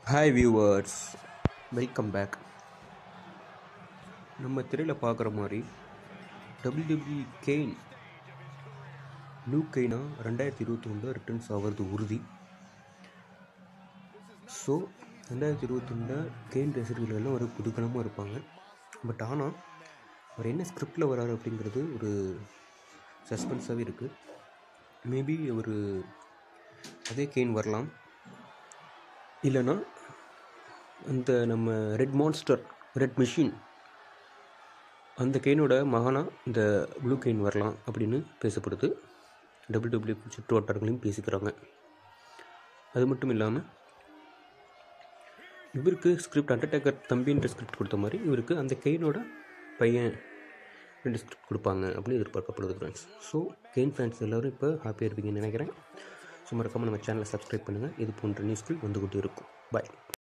hi viewers welcome back நம்ம திரையில் பார்க்குற மாதிரி டபிள்யூடபிள்யூ கெயின் லூ கெய்னா ரெண்டாயிரத்தி இருபத்தி ஒன்றில் ரிட்டர்ன்ஸ் ஆகிறது உறுதி ஸோ ரெண்டாயிரத்தி இருபத்தொன்னில் கெயின் ரசிகர்கள் எல்லாம் ஒரு புதுக்கணமாக இருப்பாங்க பட் ஆனால் அவர் என்ன ஸ்கிரிப்டில் வராரு அப்படிங்கிறது ஒரு சஸ்பென்ஸாகவே இருக்குது மேபி ஒரு அதே கெயின் வரலாம் இல்லைன்னா அந்த நம்ம ரெட் மான்ஸ்டர் ரெட் மிஷின் அந்த கெயினோட மகனாக இந்த ப்ளூ கெயின் வரலாம் அப்படின்னு பேசப்படுது டபிள்யூ டபிள்யூ சுற்று வட்டாரங்களையும் பேசிக்கிறாங்க அது மட்டும் இல்லாமல் இவருக்கு ஸ்கிரிப்ட் அண்டர்டேக்கர் தம்பின்ற ஸ்கிரிப்ட் கொடுத்த மாதிரி இவருக்கு அந்த கெயினோட பையன் ரெண்டு ஸ்கிரிப்ட் கொடுப்பாங்க அப்படின்னு எதிர்பார்க்கப்படுது ஃப்ரெண்ட்ஸ் ஸோ கெயின் ஃபேன்ஸ் எல்லோரும் இப்போ ஹாப்பியாக இருப்பீங்கன்னு நினைக்கிறேன் ஸோ மறக்காமல் நம்ம சேனலை சப்ஸ்கிரைப் பண்ணுங்கள் இது போன்ற நியூஸ்கள் வந்து கொண்டே இருக்கும் பாய்